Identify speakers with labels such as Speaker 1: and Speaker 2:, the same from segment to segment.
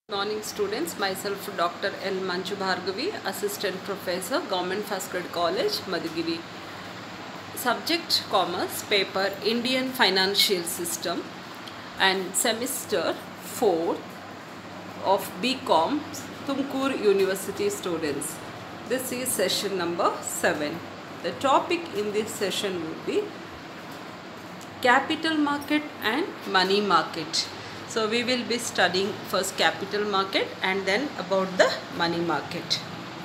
Speaker 1: Morning students, myself Dr. L. Manju Bhargavi, Assistant Professor, Government First Grade College, Madhugiri. Subject Commerce, paper Indian Financial System and semester 4 of BCom, Tumkur University students. This is session number 7. The topic in this session will be capital market and money market. So we will be studying first capital market and then about the money market.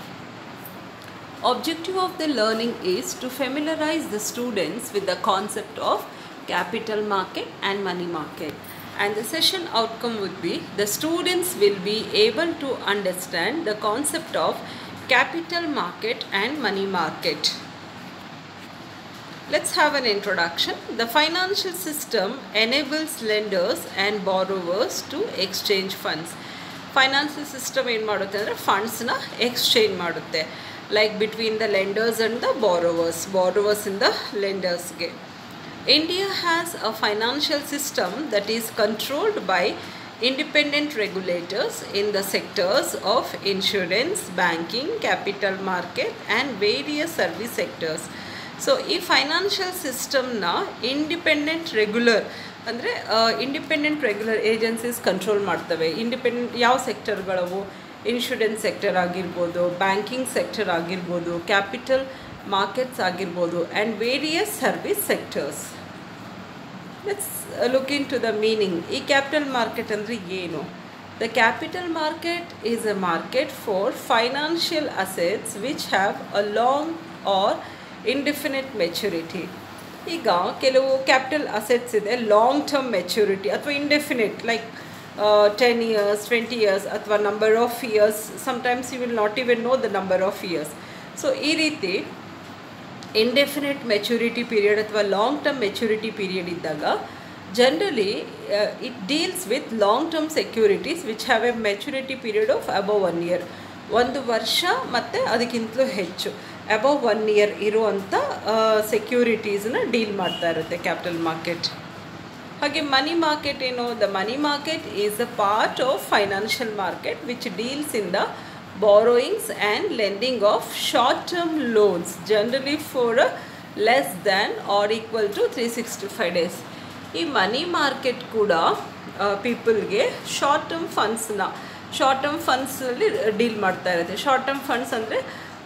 Speaker 1: Objective of the learning is to familiarize the students with the concept of capital market and money market. And the session outcome would be the students will be able to understand the concept of capital market and money market. Let's have an introduction. The financial system enables lenders and borrowers to exchange funds. Financial system ಏನು ಮಾಡುತ್ತೆ ಅಂದರೆ ಫಂಡ್ಸ್ನ exchange ಮಾಡುತ್ತೆ like between the lenders and the borrowers ಬಾರೋವರ್ಸಿಂದ ಲೆಂಡರ್ಸ್ಗೆ India has a financial system that is controlled by independent regulators in the sectors of insurance, banking, capital market and various service sectors. So ಈ ಫೈನಾನ್ಷಿಯಲ್ ಸಿಸ್ಟಮ್ನ independent regular ಅಂದರೆ independent regular agencies control ಮಾಡ್ತವೆ independent ಯಾವ ಸೆಕ್ಟರ್ಗಳವು insurance sector ಆಗಿರ್ಬೋದು banking sector ಆಗಿರ್ಬೋದು capital markets ಆಗಿರ್ಬೋದು and various service sectors let's look in to the meaning ಈ ಕ್ಯಾಪಿಟಲ್ ಮಾರ್ಕೆಟ್ ಅಂದರೆ ಏನು the capital market is a market for financial assets which have a long or indefinite maturity ಈಗ ಕೆಲವು capital assets ಇದೆ long term maturity ಅಥವಾ indefinite like ten years twenty years ಅಥವಾ number of years sometimes you will not even know the number of years so ಈ ರೀತಿ indefinite maturity period ಅಥವಾ long term maturity period ಇದ್ದಾಗ generally it deals with long term securities which have a maturity period of above one year ಒಂದು ವರ್ಷ ಮತ್ತು ಅದಕ್ಕಿಂತಲೂ ಹೆಚ್ಚು above one year ಇರುವಂಥ ಸೆಕ್ಯೂರಿಟೀಸನ್ನ ಡೀಲ್ ಮಾಡ್ತಾ ಇರುತ್ತೆ ಕ್ಯಾಪಿಟಲ್ ಮಾರ್ಕೆಟ್ ಹಾಗೆ ಮನಿ ಮಾರ್ಕೆಟ್ ಏನು the money market is a part of financial market which deals in the borrowings and lending of short term loans generally for less than or equal to three sixty five days ಈ money market ಕೂಡ ಪೀಪಲ್ಗೆ short term ಫಂಡ್ಸ್ನ short term ಫಂಡ್ಸಲ್ಲಿ deal ಮಾಡ್ತಾ ಇರುತ್ತೆ short term funds ಅಂದರೆ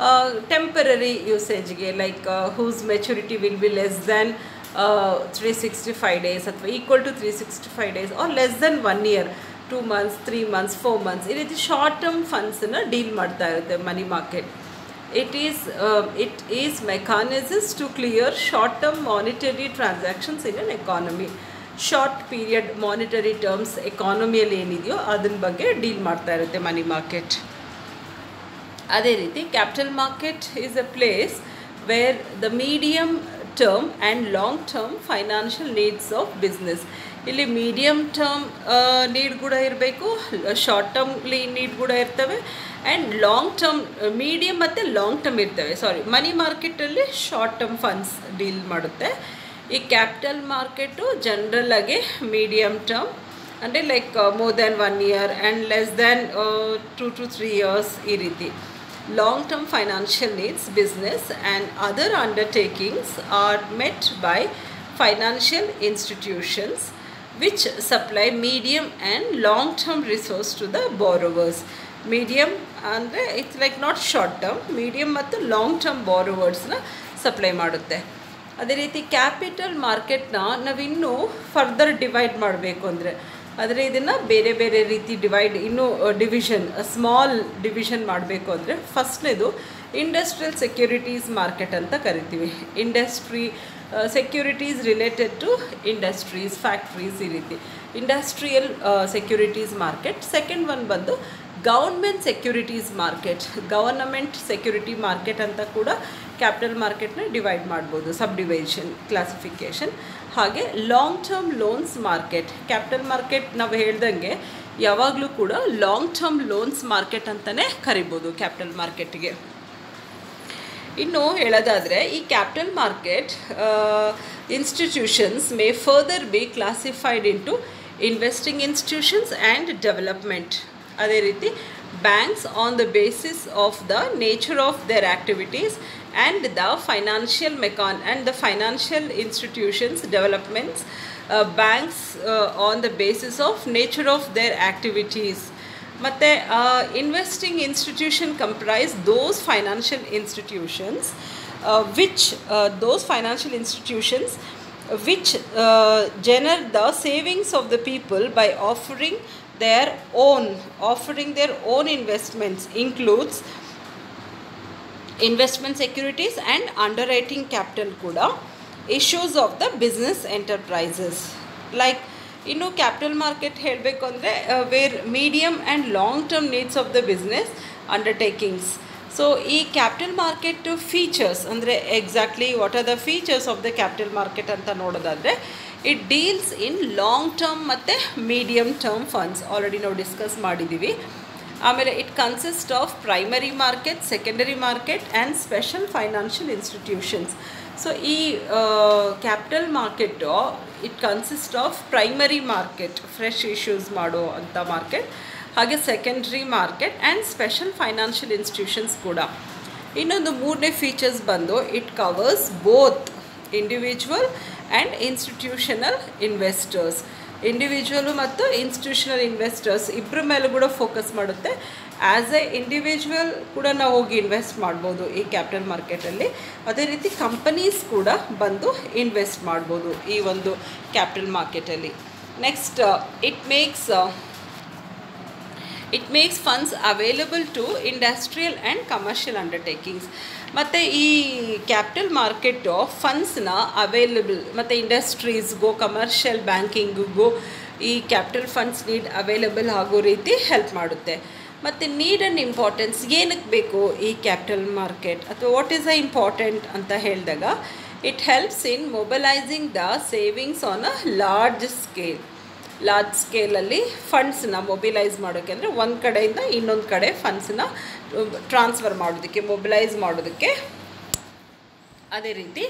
Speaker 1: temporary ಯೂಸೇಜ್ಗೆ like whose maturity will be less than three sixty five days ಅಥವಾ equal to three sixty five days or less then one year two months three months four months ಈ ರೀತಿ short term ಫಂಡ್ಸನ್ನು deal ಮಾಡ್ತಾ ಇರುತ್ತೆ money market it is it is mechanisms to clear short term monetary transactions in an economy short period monetary terms ಎಕಾನಮಿಯಲ್ಲಿ ಏನಿದೆಯೋ ಅದನ್ನ ಬಗ್ಗೆ deal ಮಾಡ್ತಾ ಇರುತ್ತೆ ಮನಿ ಮಾರ್ಕೆಟ್ ಅದೇ ರೀತಿ capital market is a place where the medium term and long term financial needs of business ಇಲ್ಲಿ medium term need ಕೂಡ ಇರಬೇಕು ಶಾರ್ಟ್ ಟರ್ಮ್ ನೀಡ್ ಕೂಡ ಇರ್ತವೆ ಆ್ಯಂಡ್ ಲಾಂಗ್ ಟರ್ಮ್ ಮೀಡಿಯಮ್ ಮತ್ತು ಲಾಂಗ್ ಟರ್ಮ್ ಇರ್ತವೆ ಸಾರಿ ಮನಿ ಮಾರ್ಕೆಟಲ್ಲಿ ಶಾರ್ಟ್ ಟರ್ಮ್ ಫಂಡ್ಸ್ ಡೀಲ್ ಮಾಡುತ್ತೆ ಈ ಕ್ಯಾಪಿಟಲ್ ಮಾರ್ಕೆಟು ಜನ್ರಲಾಗಿ ಮೀಡಿಯಮ್ ಟರ್ಮ್ ಅಂದರೆ like more than one year and less than to to three years ಈ ರೀತಿ long term financial needs business and other undertakings are met by financial institutions which supply medium and long term resource to the borrowers medium ಅಂದರೆ it's like not short term medium ಮತ್ತು long term ಬಾರೋವರ್ಸ್ನ supply ಮಾಡುತ್ತೆ ಅದೇ ರೀತಿ capital ಮಾರ್ಕೆಟ್ನ ನಾವಿನ್ನೂ further divide ಮಾಡಬೇಕು ಅಂದರೆ ಆದರೆ ಇದನ್ನು ಬೇರೆ ಬೇರೆ ರೀತಿ ಡಿವೈಡ್ ಇನ್ನೂ ಡಿವಿಷನ್ ಸ್ಮಾಲ್ ಡಿವಿಷನ್ ಮಾಡಬೇಕು ಅಂದರೆ ಫಸ್ಟ್ನೇದು ಇಂಡಸ್ಟ್ರಿಯಲ್ ಸೆಕ್ಯೂರಿಟೀಸ್ ಮಾರ್ಕೆಟ್ ಅಂತ ಕರಿತೀವಿ industry securities related to industries factories ಈ ರೀತಿ industrial securities market second one ಬಂದು government securities market government security market ಅಂತ ಕೂಡ ಕ್ಯಾಪಿಟಲ್ ಮಾರ್ಕೆಟ್ನ ಡಿವೈಡ್ ಮಾಡ್ಬೋದು ಸಬ್ ಡಿವೈಷನ್ ಕ್ಲಾಸಿಫಿಕೇಷನ್ ಹಾಗೆ long term loans market capital market ನಾವು ಹೇಳ್ದಂಗೆ ಯಾವಾಗಲೂ ಕೂಡ ಲಾಂಗ್ ಟರ್ಮ್ ಲೋನ್ಸ್ ಮಾರ್ಕೆಟ್ ಅಂತಲೇ ಕರಿಬೋದು ಕ್ಯಾಪಿಟಲ್ ಮಾರ್ಕೆಟ್ಗೆ ಇನ್ನು ಹೇಳೋದಾದರೆ ಈ capital market institutions may further be classified into investing institutions and development ಅದೇ ರೀತಿ banks on the basis of the nature of their activities and the financial ಮೆಕಾನ್ and the financial institutions developments banks on the basis of nature of their activities ಮತ್ತು investing institution comprise those financial institutions which those financial institutions which uh, generate the savings of the people by offering their own offering their own investments includes investment securities and underwriting capital ಕೂಡ issues of the business enterprises like ಇನ್ನು capital market ಹೇಳಬೇಕು ಅಂದರೆ where medium and long term needs of the business undertakings so ಈ capital market features ಅಂದರೆ exactly what are the features of the capital market ಅಂತ ನೋಡೋದಾದರೆ it deals in long term ಮತ್ತು medium term funds already ನಾವು discuss ಮಾಡಿದ್ದೀವಿ ಆಮೇಲೆ it consist of primary market secondary market and special financial institutions so ಈ capital market it consist of primary market fresh issues ಮಾಡೋ ಅಂಥ market ಹಾಗೆ secondary market and special financial institutions ಕೂಡ ಇನ್ನೊಂದು ಮೂರನೇ ಫೀಚರ್ಸ್ ಬಂದು it covers both individual and institutional investors individual ಮತ್ತು institutional investors ಇಬ್ಬರ ಮೇಲೂ ಕೂಡ ಫೋಕಸ್ ಮಾಡುತ್ತೆ ಆ್ಯಸ್ ಎ ಇಂಡಿವಿಜುವಲ್ ಕೂಡ ನಾವು ಹೋಗಿ ಇನ್ವೆಸ್ಟ್ ಮಾಡ್ಬೋದು ಈ ಕ್ಯಾಪಿಟಲ್ ಮಾರ್ಕೆಟಲ್ಲಿ ಅದೇ ರೀತಿ ಕಂಪನೀಸ್ ಕೂಡ ಬಂದು ಇನ್ವೆಸ್ಟ್ ಮಾಡ್ಬೋದು ಈ ಒಂದು ಕ್ಯಾಪಿಟಲ್ ಮಾರ್ಕೆಟಲ್ಲಿ next it makes it makes funds available to industrial and commercial undertakings ಮತ್ತು ಈ ಕ್ಯಾಪಿಟಲ್ ಮಾರ್ಕೆಟು ಫಂಡ್ಸ್ನ ಅವೈಲಬಲ್ ಮತ್ತು ಇಂಡಸ್ಟ್ರೀಸ್ಗೂ ಕಮರ್ಷಿಯಲ್ ಬ್ಯಾಂಕಿಂಗಿಗೂ ಈ ಕ್ಯಾಪಿಟಲ್ ಫಂಡ್ಸ್ ನೀಡ್ ಅವೈಲಬಲ್ ಆಗೋ ರೀತಿ ಹೆಲ್ಪ್ ಮಾಡುತ್ತೆ ಮತ್ತು ನೀಡ್ ಆ್ಯಂಡ್ ಇಂಪಾರ್ಟೆನ್ಸ್ ಏನಕ್ಕೆ ಬೇಕು ಈ ಕ್ಯಾಪಿಟಲ್ ಮಾರ್ಕೆಟ್ ಅಥವಾ ವಾಟ್ ಈಸ್ ಅ ಇಂಪಾರ್ಟೆಂಟ್ ಅಂತ ಹೇಳಿದಾಗ it helps in mobilising the savings on a large scale large ಸ್ಕೇಲಲ್ಲಿ ಫಂಡ್ಸನ್ನ ಮೊಬಿಲೈಸ್ ಮಾಡೋಕ್ಕೆ ಅಂದರೆ ಒಂದು ಕಡೆಯಿಂದ ಇನ್ನೊಂದು ಕಡೆ ಫಂಡ್ಸನ್ನ ಟ್ರಾನ್ಸ್ಫರ್ ಮಾಡೋದಕ್ಕೆ ಮೊಬಿಲೈಸ್ ಮಾಡೋದಕ್ಕೆ ಅದೇ ರೀತಿ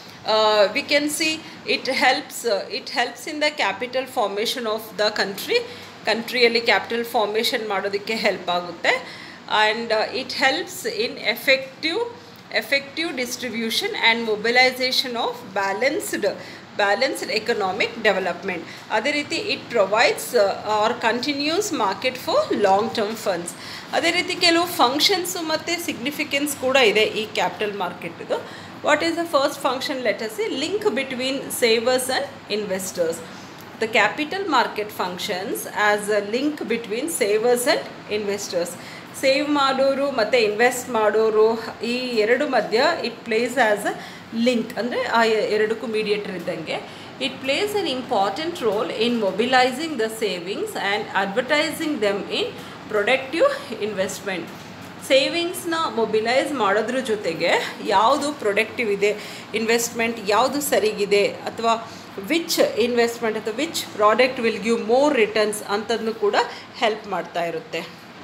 Speaker 1: we can see it helps it helps in the capital formation of the country ಕಂಟ್ರಿಯಲ್ಲಿ ಕ್ಯಾಪಿಟಲ್ ಫಾರ್ಮೇಷನ್ ಮಾಡೋದಕ್ಕೆ ಹೆಲ್ಪ್ ಆಗುತ್ತೆ and it helps in effective effective distribution and mobilisation of balanced balanced economic development ಅದೇ ರೀತಿ it provides or continuous market for long term funds ಅದೇ ರೀತಿ ಕೆಲವು functions ಮತ್ತು significance ಕೂಡ ಇದೆ ಈ ಕ್ಯಾಪಿಟಲ್ ಮಾರ್ಕೆಟ್ದು what is the first function letters link between savers and investors the capital market functions as a link between savers and investors save ಮಾಡೋರು ಮತ್ತು ಇನ್ವೆಸ್ಟ್ ಮಾಡೋರು ಈ ಎರಡು ಮಧ್ಯ it plays as a link ಅಂದರೆ ಆ ಎರಡಕ್ಕೂ ಮೀಡಿಯೇಟರ್ ಇದ್ದಂಗೆ it plays an important role in mobilising the savings and advertising them in productive investment ಸೇವಿಂಗ್ಸ್ನ ಮೊಬಿಲೈಸ್ ಮಾಡೋದ್ರ ಜೊತೆಗೆ ಯಾವುದು ಪ್ರೊಡಕ್ಟಿವ್ ಇದೆ ಇನ್ವೆಸ್ಟ್ಮೆಂಟ್ ಯಾವುದು ಸರಿಗಿದೆ ಅಥವಾ ವಿಚ್ ಇನ್ವೆಸ್ಟ್ಮೆಂಟ್ ಅಥವಾ which product will give more returns ಅಂಥದ್ದನ್ನು ಕೂಡ ಹೆಲ್ಪ್ ಮಾಡ್ತಾ ಇರುತ್ತೆ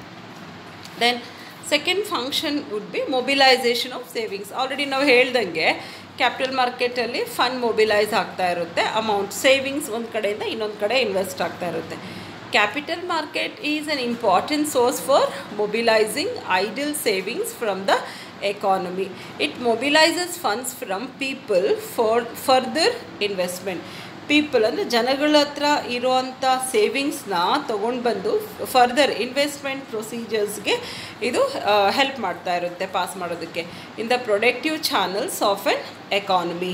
Speaker 1: then second function would be mobilisation of savings already ನಾವು ಹೇಳ್ದಂಗೆ ಕ್ಯಾಪಿಟಲ್ ಮಾರ್ಕೆಟಲ್ಲಿ ಫಂಡ್ ಮೊಬಿಲೈಸ್ ಆಗ್ತಾ ಇರುತ್ತೆ ಅಮೌಂಟ್ ಸೇವಿಂಗ್ಸ್ ಒಂದು ಕಡೆಯಿಂದ ಇನ್ನೊಂದು ಕಡೆ ಇನ್ವೆಸ್ಟ್ ಆಗ್ತಾ ಇರುತ್ತೆ capital market is an important source for mobilising idle savings from the economy it mobilises funds from people for further investment people ಅಂದರೆ ಜನಗಳ ಹತ್ರ ಇರುವಂಥ ಸೇವಿಂಗ್ಸ್ನ ತೊಗೊಂಡು ಬಂದು ಫರ್ದರ್ ಇನ್ವೆಸ್ಟ್ಮೆಂಟ್ ಪ್ರೊಸೀಜರ್ಸ್ಗೆ ಇದು ಹೆಲ್ಪ್ ಮಾಡ್ತಾ ಇರುತ್ತೆ ಪಾಸ್ ಮಾಡೋದಕ್ಕೆ in the productive channels of an economy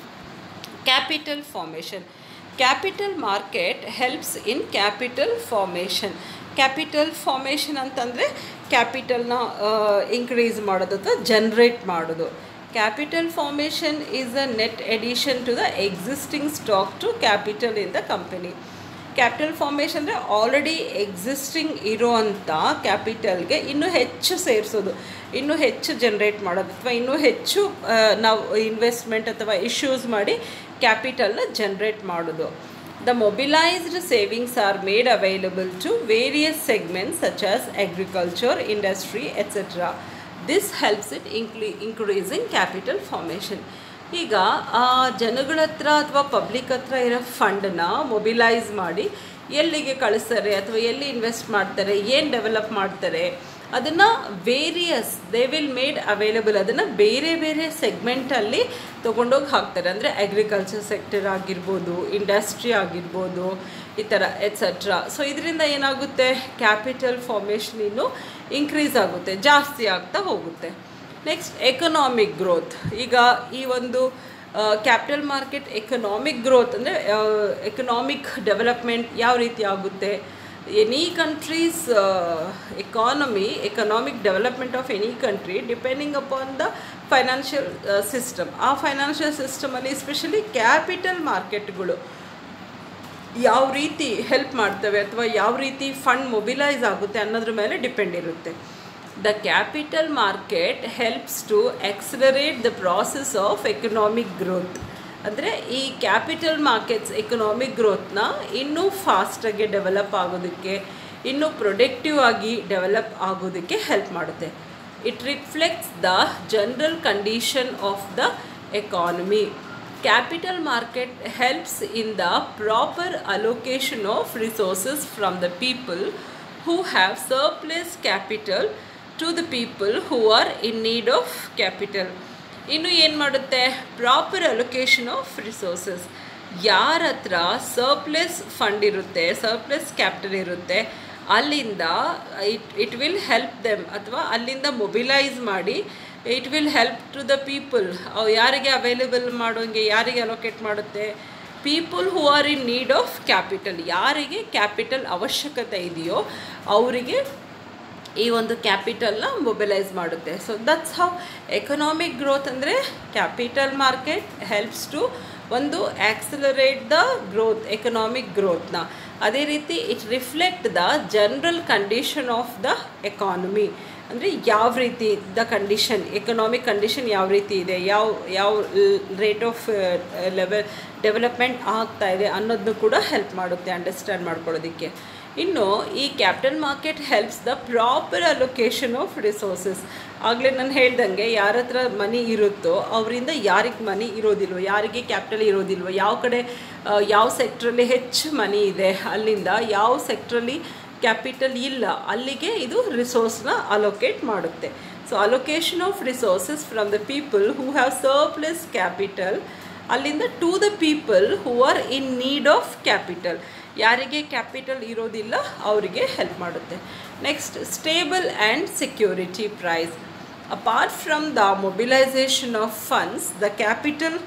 Speaker 1: capital formation capital market helps in capital formation capital formation ಅಂತಂದರೆ ಕ್ಯಾಪಿಟಲ್ನ ಇನ್ಕ್ರೀಸ್ ಮಾಡೋದು ಅಥವಾ ಜನ್ರೇಟ್ ಮಾಡೋದು capital formation is a net addition to the existing stock to capital in the company capital formation ಅಂದರೆ already existing ಇರೋವಂಥ ಕ್ಯಾಪಿಟಲ್ಗೆ ಇನ್ನೂ ಹೆಚ್ಚು ಸೇರಿಸೋದು ಇನ್ನೂ ಹೆಚ್ಚು ಜನ್ರೇಟ್ ಮಾಡೋದು ಅಥವಾ ಇನ್ನೂ ಹೆಚ್ಚು ನಾವು ಇನ್ವೆಸ್ಟ್ಮೆಂಟ್ ಅಥವಾ ಇಶ್ಯೂಸ್ ಮಾಡಿ ಕ್ಯಾಪಿಟಲ್ನ ಜನ್ರೇಟ್ ಮಾಡೋದು the mobilised savings are made available to various segments such as agriculture industry etcetera this helps it increase increasing capital formation ಈಗ ಆ ಜನಗಳ ಹತ್ರ ಅಥವಾ ಪಬ್ಲಿಕ್ ಹತ್ರ ಇರೋ ಫಂಡನ್ನ ಮೊಬಿಲೈಸ್ ಮಾಡಿ ಎಲ್ಲಿಗೆ ಕಳಿಸ್ತಾರೆ ಅಥವಾ ಎಲ್ಲಿ ಇನ್ವೆಸ್ಟ್ ಮಾಡ್ತಾರೆ ಏನು ಡೆವಲಪ್ ಮಾಡ್ತಾರೆ ಅದನ್ನು various they will made available ಅದನ್ನು ಬೇರೆ ಬೇರೆ ಸೆಗ್ಮೆಂಟಲ್ಲಿ ತೊಗೊಂಡೋಗಿ ಹಾಕ್ತಾರೆ ಅಂದರೆ ಅಗ್ರಿಕಲ್ಚರ್ ಸೆಕ್ಟರ್ ಆಗಿರ್ಬೋದು ಇಂಡಸ್ಟ್ರಿ ಆಗಿರ್ಬೋದು ಈ ಥರ ಎಟ್ಸೆಟ್ರಾ ಸೊ ಇದರಿಂದ ಏನಾಗುತ್ತೆ ಕ್ಯಾಪಿಟಲ್ ಫಾರ್ಮೇಷನ್ ಇನ್ನೂ ಇನ್ಕ್ರೀಸ್ ಆಗುತ್ತೆ ಜಾಸ್ತಿ ಆಗ್ತಾ ಹೋಗುತ್ತೆ ನೆಕ್ಸ್ಟ್ ಎಕನಾಮಿಕ್ ಗ್ರೋತ್ ಈಗ ಈ ಒಂದು ಕ್ಯಾಪಿಟಲ್ ಮಾರ್ಕೆಟ್ ಎಕನಾಮಿಕ್ ಗ್ರೋತ್ ಅಂದರೆ ಎಕನಾಮಿಕ್ ಡೆವಲಪ್ಮೆಂಟ್ ಯಾವ ರೀತಿ ಆಗುತ್ತೆ any countries economy economic development of any country depending upon the financial system ಆ ಫೈನಾನ್ಷಿಯಲ್ ಸಿಸ್ಟಮಲ್ಲಿ ಎಸ್ಪೆಷಲಿ ಕ್ಯಾಪಿಟಲ್ ಮಾರ್ಕೆಟ್ಗಳು ಯಾವ ರೀತಿ ಹೆಲ್ಪ್ ಮಾಡ್ತವೆ ಅಥವಾ ಯಾವ ರೀತಿ ಫಂಡ್ ಮೊಬಿಲೈಸ್ ಆಗುತ್ತೆ ಅನ್ನೋದ್ರ ಮೇಲೆ ಡಿಪೆಂಡ್ ಇರುತ್ತೆ the capital market helps to accelerate the process of economic growth ಅಂದರೆ ಈ ಕ್ಯಾಪಿಟಲ್ ಮಾರ್ಕೆಟ್ಸ್ ಎಕನಾಮಿಕ್ ಗ್ರೋತ್ನ ಇನ್ನೂ ಫಾಸ್ಟಾಗಿ ಡೆವಲಪ್ ಆಗೋದಕ್ಕೆ ಇನ್ನೂ ಪ್ರೊಡಕ್ಟಿವ್ ಆಗಿ ಡೆವಲಪ್ ಆಗೋದಕ್ಕೆ ಹೆಲ್ಪ್ ಮಾಡುತ್ತೆ it reflects the general condition of the economy capital market helps in the proper allocation of resources from the people who have surplus capital to the people who are in need of capital ಇನ್ನು ಏನು ಮಾಡುತ್ತೆ proper allocation of resources ಯಾರ ಹತ್ರ surplus fund ಇರುತ್ತೆ surplus capital ಇರುತ್ತೆ ಅಲ್ಲಿಂದ it it will help them ಅಥವಾ ಅಲ್ಲಿಂದ ಮೊಬಿಲೈಸ್ ಮಾಡಿ it will help to the people ಯಾರಿಗೆ ಅವೈಲೇಬಲ್ ಮಾಡೋಂಗೆ ಯಾರಿಗೆ ಅಲೋಕೇಟ್ ಮಾಡುತ್ತೆ people who are in need of capital ಯಾರಿಗೆ ಕ್ಯಾಪಿಟಲ್ ಅವಶ್ಯಕತೆ ಇದೆಯೋ ಅವರಿಗೆ ಈ ಒಂದು ಕ್ಯಾಪಿಟಲ್ನ ಮೊಬಿಲೈಸ್ ಮಾಡುತ್ತೆ so that's how economic growth ಅಂದರೆ ಕ್ಯಾಪಿಟಲ್ ಮಾರ್ಕೆಟ್ ಹೆಲ್ಪ್ಸ್ ಟು ಒಂದು ಆಕ್ಸಲರೇಟ್ ದ ಗ್ರೋತ್ ಎಕನಾಮಿಕ್ ಗ್ರೋತ್ನ ಅದೇ ರೀತಿ it reflect the general condition of the economy ಅಂದರೆ ಯಾವ ರೀತಿ ದ ಕಂಡೀಷನ್ ಎಕನಾಮಿಕ್ ಕಂಡೀಷನ್ ಯಾವ ರೀತಿ ಇದೆ ಯಾವ ಯಾವ ರೇಟ್ ಆಫ್ ಲೆವೆಲ್ ಡೆವಲಪ್ಮೆಂಟ್ ಆಗ್ತಾ ಇದೆ ಅನ್ನೋದನ್ನು ಕೂಡ ಹೆಲ್ಪ್ ಮಾಡುತ್ತೆ ಅಂಡರ್ಸ್ಟ್ಯಾಂಡ್ ಮಾಡ್ಕೊಳ್ಳೋದಕ್ಕೆ ಇನ್ನು ಈ capital market helps the proper allocation of resources ಆಗಲೇ ನಾನು ಹೇಳ್ದಂಗೆ ಯಾರ ಹತ್ರ ಮನಿ ಇರುತ್ತೋ ಅವರಿಂದ ಯಾರಿಗೆ ಮನಿ ಇರೋದಿಲ್ವೋ ಯಾರಿಗೆ ಕ್ಯಾಪಿಟಲ್ ಇರೋದಿಲ್ವೋ ಯಾವ ಕಡೆ ಯಾವ ಸೆಕ್ಟ್ರಲ್ಲಿ ಹೆಚ್ಚು ಮನಿ ಇದೆ ಅಲ್ಲಿಂದ ಯಾವ ಸೆಕ್ಟ್ರಲ್ಲಿ ಕ್ಯಾಪಿಟಲ್ ಇಲ್ಲ ಅಲ್ಲಿಗೆ ಇದು ರಿಸೋರ್ಸ್ನ ಅಲೋಕೇಟ್ ಮಾಡುತ್ತೆ so allocation of resources from the people who have surplus capital ಅಲ್ಲಿಂದ to the people who are in need of capital ಯಾರಿಗೆ ಕ್ಯಾಪಿಟಲ್ ಇರೋದಿಲ್ಲ ಅವರಿಗೆ ಹೆಲ್ಪ್ ಮಾಡುತ್ತೆ next stable and security price apart from the mobilisation of funds the capital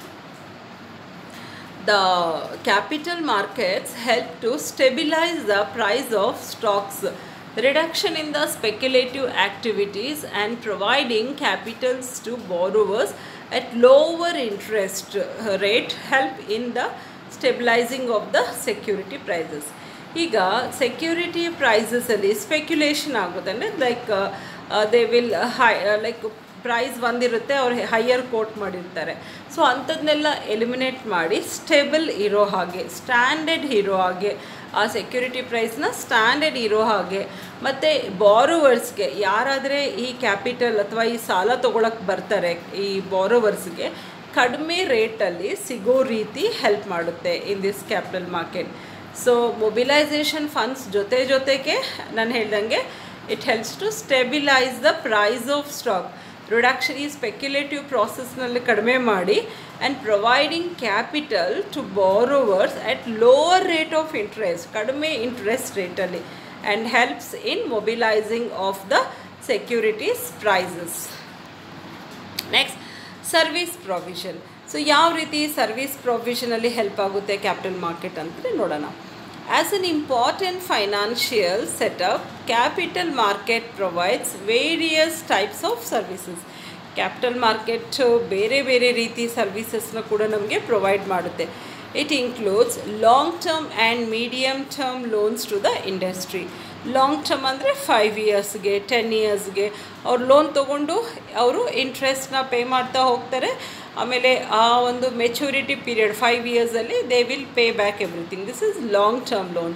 Speaker 1: the capital markets help to stabilize the price of stocks reduction in the speculative activities and providing capitals to borrowers at lower interest rate help in the stabilizing of the security prices ಈಗ security ಪ್ರೈಸಸಲ್ಲಿ speculation ಆಗುತ್ತೆ ಅಂದರೆ like they will high like price ಒಂದಿರುತ್ತೆ ಅವ್ರು higher quote ಮಾಡಿರ್ತಾರೆ so ಅಂಥದ್ದನ್ನೆಲ್ಲ eliminate ಮಾಡಿ stable ಇರೋ ಹಾಗೆ ಸ್ಟ್ಯಾಂಡರ್ಡ್ ಇರೋ ಹಾಗೆ ಆ ಸೆಕ್ಯೂರಿಟಿ ಪ್ರೈಸ್ನ ಸ್ಟ್ಯಾಂಡರ್ಡ್ ಇರೋ ಹಾಗೆ ಮತ್ತು ಬಾರೋವರ್ಸ್ಗೆ ಯಾರಾದರೆ ಈ ಕ್ಯಾಪಿಟಲ್ ಅಥವಾ ಈ ಸಾಲ ತೊಗೊಳಕ್ಕೆ ಬರ್ತಾರೆ ಈ ಬಾರೋವರ್ಸ್ಗೆ ಕಡಿಮೆ ರೇಟಲ್ಲಿ ಸಿಗೋ ರೀತಿ ಹೆಲ್ಪ್ ಮಾಡುತ್ತೆ in this capital market so mobilisation funds ಜೊತೆ ಜೊತೆಗೆ ನಾನು ಹೇಳ್ದಂಗೆ it helps to stabilise the price of stock reduction ಈ ಸ್ಪೆಕ್ಯುಲೇಟಿವ್ ಪ್ರಾಸೆಸ್ನಲ್ಲಿ ಕಡಿಮೆ ಮಾಡಿ and providing capital to borrowers at lower rate of interest ಕಡಿಮೆ ಇಂಟ್ರೆಸ್ಟ್ ರೇಟಲ್ಲಿ and helps in mobilising of the securities prices next service provision so ಯಾವ ರೀತಿ service ಪ್ರೊವಿಷನಲ್ಲಿ help ಆಗುತ್ತೆ ಕ್ಯಾಪಿಟಲ್ ಮಾರ್ಕೆಟ್ ಅಂತಲೇ ನೋಡೋಣ as an important financial setup capital market provides various types of services capital market ಬೇರೆ ಬೇರೆ ರೀತಿ ಸರ್ವಿಸಸ್ನ ಕೂಡ ನಮಗೆ ಪ್ರೊವೈಡ್ ಮಾಡುತ್ತೆ it includes long term and medium term loans to the industry long term ಅಂದರೆ ಫೈವ್ ಇಯರ್ಸ್ಗೆ ಟೆನ್ ಇಯರ್ಸ್ಗೆ ಅವ್ರು ಲೋನ್ ತೊಗೊಂಡು ಅವರು ಇಂಟ್ರೆಸ್ಟ್ನ ಪೇ ಮಾಡ್ತಾ ಹೋಗ್ತಾರೆ ಆಮೇಲೆ ಆ ಒಂದು ಮೆಚುರಿಟಿ ಪೀರಿಯಡ್ ಫೈವ್ ಇಯರ್ಸಲ್ಲಿ they will pay back everything this is long term loans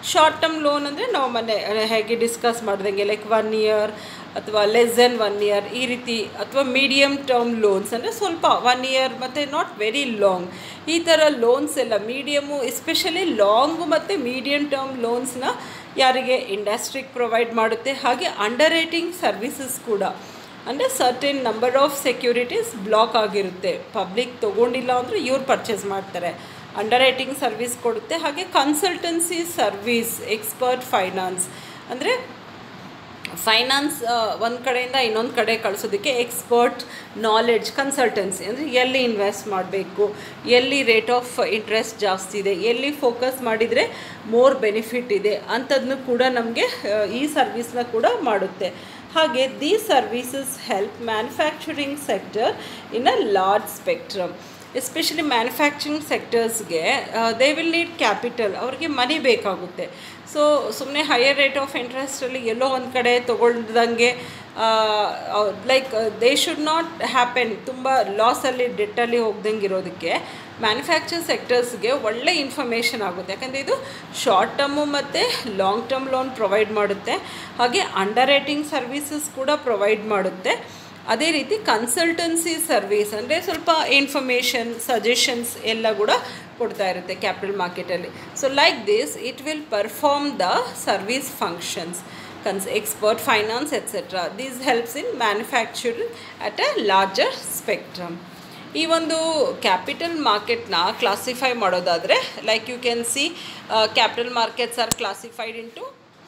Speaker 1: short term loan ಅಂದರೆ ನಾವು ಮೊನ್ನೆ ಹೇಗೆ ಡಿಸ್ಕಸ್ ಮಾಡ್ದಂಗೆ ಲೈಕ್ ಒನ್ ಇಯರ್ ಅಥವಾ ಲೆಸ್ ದೆನ್ ಒನ್ ಇಯರ್ ಈ ರೀತಿ ಅಥವಾ ಮೀಡಿಯಮ್ ಟರ್ಮ್ ಲೋನ್ಸ್ ಅಂದರೆ ಸ್ವಲ್ಪ ಒನ್ ಇಯರ್ ಮತ್ತು ನಾಟ್ ವೆರಿ ಲಾಂಗ್ ಈ ಥರ ಲೋನ್ಸ್ ಎಲ್ಲ ಮೀಡಿಯಮು ಎಸ್ಪೆಷಲಿ ಲಾಂಗು ಮತ್ತು ಮೀಡಿಯಮ್ ಟರ್ಮ್ ಲೋನ್ಸ್ನ ಯಾರಿಗೆ ಇಂಡಸ್ಟ್ರಿಗೆ ಪ್ರೊವೈಡ್ ಮಾಡುತ್ತೆ ಹಾಗೆ ಅಂಡರ್ ರೇಟಿಂಗ್ ಸರ್ವಿಸಸ್ ಕೂಡ ಅಂದರೆ certain number of securities block ಆಗಿರುತ್ತೆ ಪಬ್ಲಿಕ್ ತೊಗೊಂಡಿಲ್ಲ ಅಂದರೆ ಇವ್ರು ಪರ್ಚೇಸ್ ಮಾಡ್ತಾರೆ ಅಂಡರ್ ರೈಟಿಂಗ್ ಸರ್ವಿಸ್ ಕೊಡುತ್ತೆ ಹಾಗೆ ಕನ್ಸಲ್ಟೆನ್ಸಿ ಸರ್ವಿಸ್ ಎಕ್ಸ್ಪರ್ಟ್ ಫೈನಾನ್ಸ್ ಅಂದರೆ ಫೈನಾನ್ಸ್ ಒಂದು ಕಡೆಯಿಂದ ಇನ್ನೊಂದು ಕಡೆ ಕಳಿಸೋದಕ್ಕೆ ಎಕ್ಸ್ಪರ್ಟ್ ನಾಲೆಡ್ಜ್ ಕನ್ಸಲ್ಟೆನ್ಸಿ ಅಂದರೆ ಎಲ್ಲಿ ಇನ್ವೆಸ್ಟ್ ಮಾಡಬೇಕು ಎಲ್ಲಿ ರೇಟ್ ಆಫ್ ಇಂಟ್ರೆಸ್ಟ್ ಜಾಸ್ತಿ ಇದೆ ಎಲ್ಲಿ ಫೋಕಸ್ ಮಾಡಿದರೆ ಮೋರ್ ಬೆನಿಫಿಟ್ ಇದೆ ಅಂಥದ್ದನ್ನು ಕೂಡ ನಮಗೆ ಈ ಸರ್ವಿಸ್ನ ಕೂಡ ಮಾಡುತ್ತೆ ಹಾಗೆ the services help manufacturing sector in a large spectrum especially manufacturing ಸೆಕ್ಟರ್ಸ್ಗೆ ದೇ ವಿಲ್ ನೀಡ್ ಕ್ಯಾಪಿಟಲ್ ಅವ್ರಿಗೆ ಮನಿ ಬೇಕಾಗುತ್ತೆ ಸೊ ಸುಮ್ಮನೆ ಹೈಯರ್ ರೇಟ್ ಆಫ್ ಇಂಟ್ರೆಸ್ಟಲ್ಲಿ ಎಲ್ಲೋ ಒಂದು ಕಡೆ ತೊಗೊಳ್ದಂಗೆ like they should not happen ತುಂಬ ಲಾಸಲ್ಲಿ ಡೆಟ್ಟಲ್ಲಿ ಹೋಗ್ದಂಗೆ ಇರೋದಕ್ಕೆ ಮ್ಯಾನುಫ್ಯಾಕ್ಚರ್ ಸೆಕ್ಟರ್ಸ್ಗೆ ಒಳ್ಳೆ ಇನ್ಫಾರ್ಮೇಷನ್ ಆಗುತ್ತೆ ಯಾಕಂದರೆ ಇದು ಶಾರ್ಟ್ ಟರ್ಮು ಮತ್ತು ಲಾಂಗ್ ಟರ್ಮ್ ಲೋನ್ ಪ್ರೊವೈಡ್ ಮಾಡುತ್ತೆ ಹಾಗೆ ಅಂಡರ್ ರೇಟಿಂಗ್ ಸರ್ವಿಸಸ್ ಕೂಡ ಪ್ರೊವೈಡ್ ಮಾಡುತ್ತೆ ಅದೇ ರೀತಿ ಕನ್ಸಲ್ಟೆನ್ಸಿ ಸರ್ವಿಸ್ ಅಂದರೆ ಸ್ವಲ್ಪ ಇನ್ಫಾರ್ಮೇಷನ್ ಸಜೆಷನ್ಸ್ ಎಲ್ಲ ಕೂಡ ಕೊಡ್ತಾ ಇರುತ್ತೆ ಕ್ಯಾಪಿಟಲ್ ಮಾರ್ಕೆಟಲ್ಲಿ so like this it will perform the service functions cons expert finance etcetera these helps in manufacturing at a larger spectrum ಈ ಒಂದು ಕ್ಯಾಪಿಟಲ್ ಮಾರ್ಕೆಟ್ನ ಕ್ಲಾಸಿಫೈ ಮಾಡೋದಾದರೆ like you can see capital markets are classified into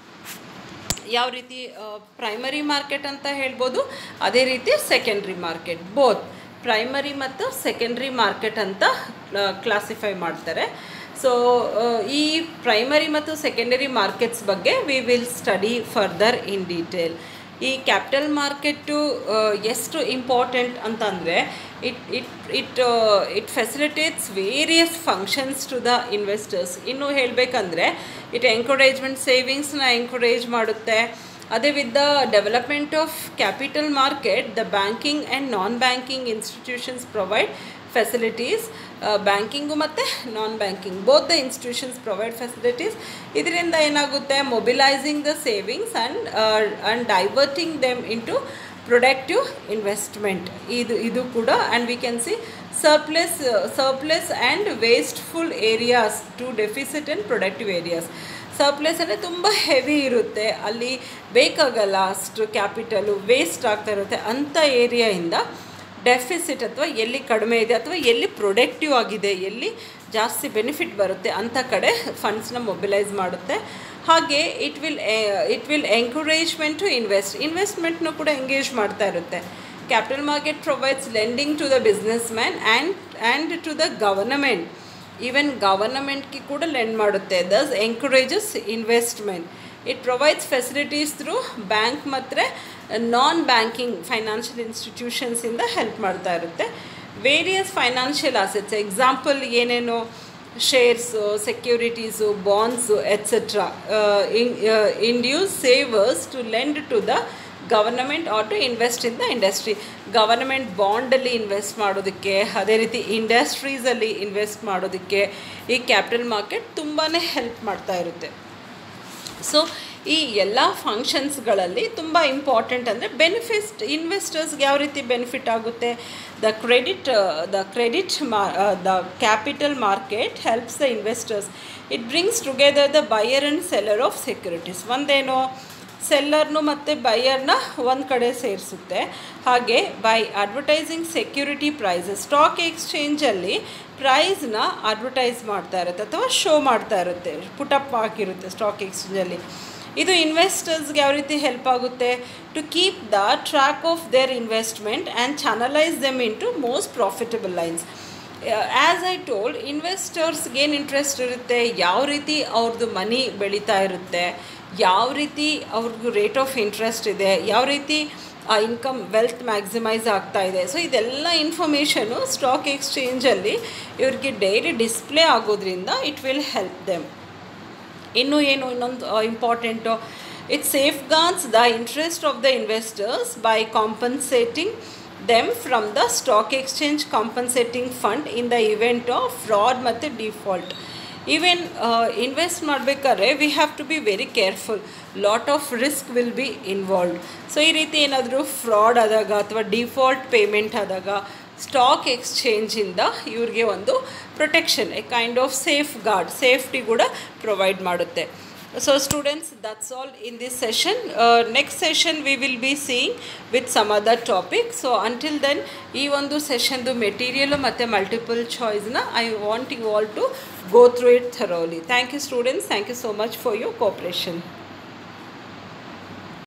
Speaker 1: ಯಾವ ರೀತಿ primary market ಅಂತ ಹೇಳ್ಬೋದು ಅದೇ ರೀತಿ ಸೆಕೆಂಡ್ರಿ ಮಾರ್ಕೆಟ್ ಬೋತ್ ಪ್ರೈಮರಿ ಮತ್ತು ಸೆಕೆಂಡ್ರಿ ಮಾರ್ಕೆಟ್ ಅಂತ ಕ್ಲಾಸಿಫೈ ಮಾಡ್ತಾರೆ ಸೊ ಈ ಪ್ರೈಮರಿ ಮತ್ತು ಸೆಕೆಂಡರಿ ಮಾರ್ಕೆಟ್ಸ್ ಬಗ್ಗೆ we will study further in detail ಈ ಕ್ಯಾಪಿಟಲ್ ಮಾರ್ಕೆಟು ಎಷ್ಟು ಇಂಪಾರ್ಟೆಂಟ್ ಅಂತಂದರೆ it it it it facilitates various functions to the investors ಇನ್ನು ಹೇಳಬೇಕಂದ್ರೆ ಇಟ್ ಎಂಕರೇಜ್ಮೆಂಟ್ ಸೇವಿಂಗ್ಸ್ನ ಎಂಕರೇಜ್ ಮಾಡುತ್ತೆ ಅದೇ with the development of capital market the banking and non banking institutions provide facilities banking ಮತ್ತು non banking both the institutions provide facilities ಇದರಿಂದ ಏನಾಗುತ್ತೆ mobilising the savings and and diverting them into productive investment ಇದು ಇದು ಕೂಡ and we can see surplus surplus and wasteful areas to deficit and productive areas surplus ಅಂದರೆ ತುಂಬ heavy ಇರುತ್ತೆ ಅಲ್ಲಿ ಬೇಕಾಗಲ್ಲ ಅಷ್ಟು ಕ್ಯಾಪಿಟಲು ವೇಸ್ಟ್ ಆಗ್ತಾ ಇರುತ್ತೆ ಅಂಥ ಏರಿಯಾಯಿಂದ ಡೆಫಿಸಿಟ್ ಅಥವಾ ಎಲ್ಲಿ ಕಡಿಮೆ ಇದೆ ಅಥವಾ ಎಲ್ಲಿ ಪ್ರೊಡಕ್ಟಿವ್ ಆಗಿದೆ ಎಲ್ಲಿ ಜಾಸ್ತಿ ಬೆನಿಫಿಟ್ ಬರುತ್ತೆ ಅಂಥ ಕಡೆ ಫಂಡ್ಸ್ನ ಮೊಬಿಲೈಸ್ ಮಾಡುತ್ತೆ ಹಾಗೆ it will it will encouragement to invest ಇನ್ವೆಸ್ಟ್ಮೆಂಟ್ನು ಕೂಡ ಎಂಗೇಜ್ ಮಾಡ್ತಾ ಇರುತ್ತೆ capital market provides lending to the businessman and and to the government even ಗವರ್ನಮೆಂಟ್ಗೆ ಕೂಡ ಲೆಂಡ್ ಮಾಡುತ್ತೆ thus encourages investment it provides facilities through bank ಮತ್ತು non banking financial ಇನ್ಸ್ಟಿಟ್ಯೂಷನ್ಸಿಂದ help ಮಾಡ್ತಾ ಇರುತ್ತೆ ವೇರಿಯಸ್ ಫೈನಾನ್ಷಿಯಲ್ ಅಸೆಟ್ಸ್ ಎಕ್ಸಾಂಪಲ್ ಏನೇನು shares securities bonds etcetera induces savers to lend to the government or to invest in the industry government ಬಾಂಡಲ್ಲಿ invest ಮಾಡೋದಕ್ಕೆ ಅದೇ ರೀತಿ ಇಂಡಸ್ಟ್ರೀಸಲ್ಲಿ invest ಮಾಡೋದಕ್ಕೆ ಈ ಕ್ಯಾಪಿಟಲ್ ಮಾರ್ಕೆಟ್ ತುಂಬಾ ಹೆಲ್ಪ್ ಮಾಡ್ತಾ ಇರುತ್ತೆ ಸೊ ಈ ಎಲ್ಲ ಫಂಕ್ಷನ್ಸ್ಗಳಲ್ಲಿ ತುಂಬ ಇಂಪಾರ್ಟೆಂಟ್ ಅಂದರೆ ಬೆನಿಫಿಟ್ ಇನ್ವೆಸ್ಟರ್ಸ್ಗೆ ಯಾವ ರೀತಿ ಬೆನಿಫಿಟ್ ಆಗುತ್ತೆ ದ ಕ್ರೆಡಿಟ್ ದ ಕ್ರೆಡಿಟ್ ಮಾ the capital market helps the investors it brings together the buyer and seller of securities ಒಂದೇನೋ ಸೆಲ್ಲರ್ನು ಮತ್ತು ಬೈಯರ್ನ ಒಂದು ಕಡೆ ಸೇರಿಸುತ್ತೆ ಹಾಗೆ by advertising security prices stock ಎಕ್ಸ್ಚೇಂಜಲ್ಲಿ ಪ್ರೈಸ್ನ ಅಡ್ವರ್ಟೈಸ್ ಮಾಡ್ತಾ ಇರುತ್ತೆ ಅಥವಾ ಶೋ ಮಾಡ್ತಾ ಇರುತ್ತೆ ಪುಟಪ್ ಹಾಕಿರುತ್ತೆ ಸ್ಟಾಕ್ ಎಕ್ಸ್ಚೇಂಜಲ್ಲಿ ಇದು ಇನ್ವೆಸ್ಟರ್ಸ್ಗೆ ಯಾವ ರೀತಿ ಹೆಲ್ಪ್ ಆಗುತ್ತೆ to keep the track of their investment and channelise them in to most profitable lines as I told ಇನ್ವೆಸ್ಟರ್ಸ್ಗೆ ಏನು ಇಂಟ್ರೆಸ್ಟ್ ಇರುತ್ತೆ ಯಾವ ರೀತಿ ಅವ್ರದ್ದು ಮನಿ ಬೆಳೀತಾ ಇರುತ್ತೆ ಯಾವ ರೀತಿ ಅವ್ರಿಗೂ ರೇಟ್ ಆಫ್ ಇಂಟ್ರೆಸ್ಟ್ ಇದೆ ಯಾವ ರೀತಿ ಆ ಇನ್ಕಮ್ ವೆಲ್ತ್ ಮ್ಯಾಕ್ಸಿಮೈಸ್ ಆಗ್ತಾ ಇದೆ ಸೊ ಇದೆಲ್ಲ ಇನ್ಫಾರ್ಮೇಷನು ಸ್ಟಾಕ್ ಎಕ್ಸ್ಚೇಂಜಲ್ಲಿ ಇವ್ರಿಗೆ ಡೈಲಿ ಡಿಸ್ಪ್ಲೇ ಆಗೋದ್ರಿಂದ ಇಟ್ ವಿಲ್ ಹೆಲ್ಪ್ ದೆಮ್ ಇನ್ನೂ ಏನು ಇನ್ನೊಂದು important it safeguards the interest of the investors by compensating them from the stock exchange compensating fund in the event of fraud ಮತ್ತು default even invest ಮಾಡಬೇಕಾದ್ರೆ we have to be very careful lot of risk will be involved so ಈ ರೀತಿ ಏನಾದರೂ fraud ಆದಾಗ ಅಥವಾ default payment ಆದಾಗ stock ಎಕ್ಸ್ಚೇಂಜಿಂದ ಇವ್ರಿಗೆ ಒಂದು protection A kind of safeguard safety ಕೂಡ ಪ್ರೊವೈಡ್ ಮಾಡುತ್ತೆ so students that's all in this session next session we will be seeing with some other topic so until then ಈ ಒಂದು ಸೆಷನ್ದು material ಮತ್ತು ಮಲ್ಟಿಪಲ್ ಚಾಯ್ಸ್ನ I want you all to go through it thoroughly thank you students thank you so much for your cooperation